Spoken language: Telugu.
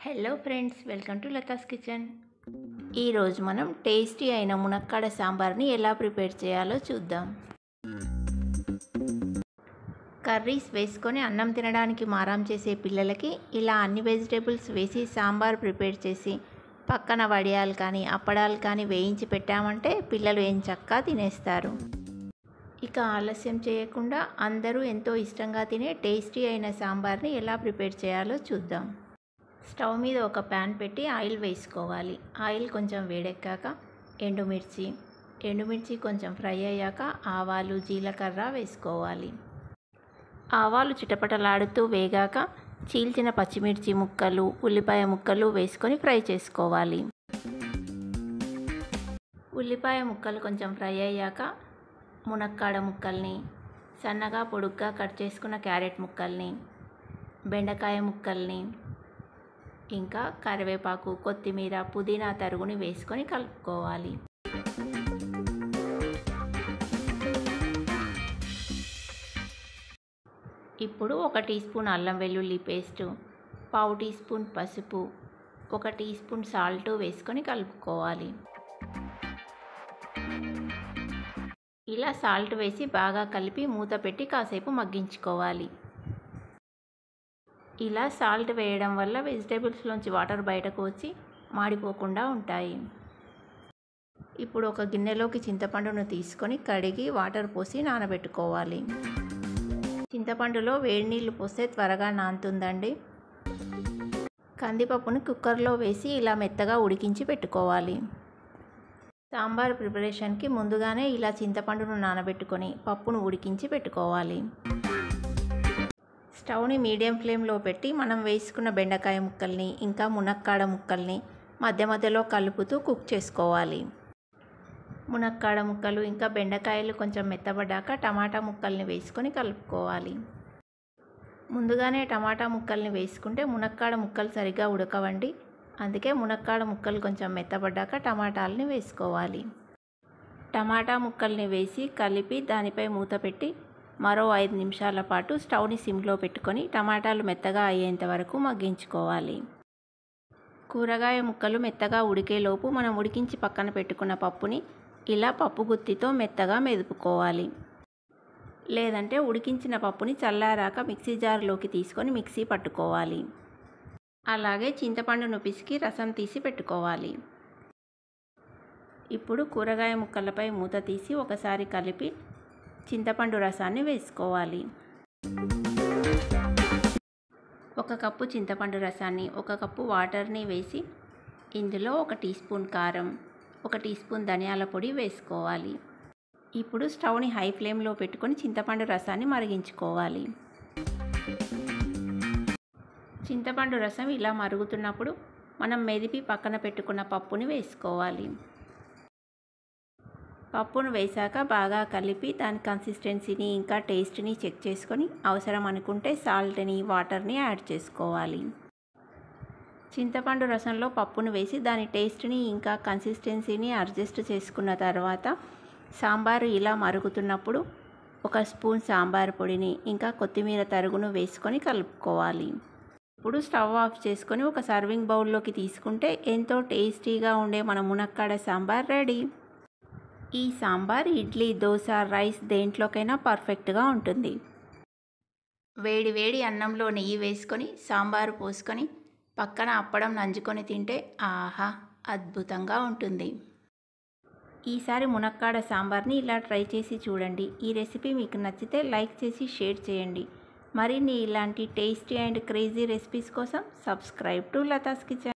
hello friends welcome to Latha's kitchen ఈరోజు మనం టేస్టీ అయిన మునక్కాడ సాంబార్ని ఎలా ప్రిపేర్ చేయాలో చూద్దాం కర్రీస్ వేసుకొని అన్నం తినడానికి మారం చేసే పిల్లలకి ఇలా అన్ని వెజిటేబుల్స్ వేసి సాంబార్ ప్రిపేర్ చేసి పక్కన వడియాలు కానీ అప్పడాలు కానీ వేయించి పెట్టామంటే పిల్లలు ఏం చక్కా తినేస్తారు ఇక ఆలస్యం చేయకుండా అందరూ ఎంతో ఇష్టంగా తినే టేస్టీ అయిన సాంబార్ని ఎలా ప్రిపేర్ చేయాలో చూద్దాం స్టవ్ మీద ఒక ప్యాన్ పెట్టి ఆయిల్ వేసుకోవాలి ఆయిల్ కొంచెం వేడెక్కాక ఎండుమిర్చి ఎండుమిర్చి కొంచెం ఫ్రై అయ్యాక ఆవాలు జీలకర్ర వేసుకోవాలి ఆవాలు చిటపటలాడుతూ వేగాక చీల్చిన పచ్చిమిర్చి ముక్కలు ఉల్లిపాయ ముక్కలు వేసుకొని ఫ్రై చేసుకోవాలి ఉల్లిపాయ ముక్కలు కొంచెం ఫ్రై అయ్యాక మునక్కాడ ముక్కల్ని సన్నగా పొడుగ్గా కట్ చేసుకున్న క్యారెట్ ముక్కల్ని బెండకాయ ముక్కల్ని ఇంకా కరివేపాకు కొత్తిమీర పుదీనా తరుగుని వేసుకొని కలుపుకోవాలి ఇప్పుడు ఒక టీ స్పూన్ అల్లం వెల్లుల్లి పేస్టు పావు టీ స్పూన్ పసుపు ఒక టీ స్పూన్ సాల్ట్ వేసుకొని కలుపుకోవాలి ఇలా సాల్ట్ వేసి బాగా కలిపి మూత పెట్టి కాసేపు మగ్గించుకోవాలి ఇలా సాల్ట్ వేయడం వల్ల వెజిటేబుల్స్లోంచి వాటర్ బయటకు వచ్చి మాడిపోకుండా ఉంటాయి ఇప్పుడు ఒక గిన్నెలోకి చింతపండును తీసుకొని కడిగి వాటర్ పోసి నానబెట్టుకోవాలి చింతపండులో వేడి నీళ్ళు పోస్తే త్వరగా నానుతుందండి కందిపప్పును కుక్కర్లో వేసి ఇలా మెత్తగా ఉడికించి పెట్టుకోవాలి సాంబార్ ప్రిపరేషన్కి ముందుగానే ఇలా చింతపండును నానబెట్టుకొని పప్పును ఉడికించి పెట్టుకోవాలి స్టవ్ని మీడియం ఫ్లేమ్లో పెట్టి మనం వేసుకున్న బెండకాయ ముక్కల్ని ఇంకా మునక్కాడ ముక్కల్ని మధ్య మధ్యలో కలుపుతూ కుక్ చేసుకోవాలి మునక్కాడ ముక్కలు ఇంకా బెండకాయలు కొంచెం మెత్తబడ్డాక టమాటా ముక్కల్ని వేసుకొని కలుపుకోవాలి ముందుగానే టమాటా ముక్కల్ని వేసుకుంటే మునక్కాడ ముక్కలు సరిగ్గా ఉడకవండి అందుకే మునక్కాడ ముక్కలు కొంచెం మెత్తబడ్డాక టమాటాలని వేసుకోవాలి టమాటా ముక్కల్ని వేసి కలిపి దానిపై మూత పెట్టి మరో ఐదు నిమిషాల పాటు స్టవ్ని సిమ్లో పెట్టుకొని టమాటాలు మెత్తగా అయ్యేంత వరకు మగ్గించుకోవాలి కూరగాయ ముక్కలు మెత్తగా ఉడికేలోపు మనం ఉడికించి పక్కన పెట్టుకున్న పప్పుని ఇలా పప్పు గుత్తితో మెత్తగా మెదుపుకోవాలి లేదంటే ఉడికించిన పప్పుని చల్లారాక మిక్సీ జార్లోకి తీసుకొని మిక్సీ పట్టుకోవాలి అలాగే చింతపండును పిసికి రసం తీసి పెట్టుకోవాలి ఇప్పుడు కూరగాయ ముక్కలపై మూత తీసి ఒకసారి కలిపి చింతపండు రసాన్ని వేసుకోవాలి ఒక కప్పు చింతపండు రసాన్ని ఒక కప్పు వాటర్ని వేసి ఇందులో ఒక టీ స్పూన్ కారం ఒక టీ స్పూన్ ధనియాల పొడి వేసుకోవాలి ఇప్పుడు స్టవ్ని హై ఫ్లేమ్లో పెట్టుకొని చింతపండు రసాన్ని మరిగించుకోవాలి చింతపండు రసం ఇలా మరుగుతున్నప్పుడు మనం మెదిపి పక్కన పెట్టుకున్న పప్పుని వేసుకోవాలి పప్పును వేశాక బాగా కలిపి దాని కన్సిస్టెన్సీని ఇంకా టేస్ట్ని చెక్ చేసుకొని అవసరం అనుకుంటే సాల్ట్ని వాటర్ని యాడ్ చేసుకోవాలి చింతపండు రసంలో పప్పును వేసి దాని టేస్ట్ని ఇంకా కన్సిస్టెన్సీని అడ్జస్ట్ చేసుకున్న తర్వాత సాంబారు ఇలా మరుగుతున్నప్పుడు ఒక స్పూన్ సాంబార్ పొడిని ఇంకా కొత్తిమీర తరుగును వేసుకొని కలుపుకోవాలి ఇప్పుడు స్టవ్ ఆఫ్ చేసుకొని ఒక సర్వింగ్ బౌల్లోకి తీసుకుంటే ఎంతో టేస్టీగా ఉండే మన మునక్కాడ సాంబార్ రెడీ ఈ సాంబార్ ఇడ్లీ దోశ రైస్ దేంట్లోకైనా పర్ఫెక్ట్గా ఉంటుంది వేడి వేడి అన్నంలో నెయ్యి వేసుకొని సాంబారు పోసుకొని పక్కన అప్పడం నంజుకొని తింటే ఆహా అద్భుతంగా ఉంటుంది ఈసారి మునక్కాడ సాంబార్ని ఇలా ట్రై చేసి చూడండి ఈ రెసిపీ మీకు నచ్చితే లైక్ చేసి షేర్ చేయండి మరిన్ని ఇలాంటి టేస్టీ అండ్ క్రేజీ రెసిపీస్ కోసం సబ్స్క్రైబ్ టు లతాస్ కిచెన్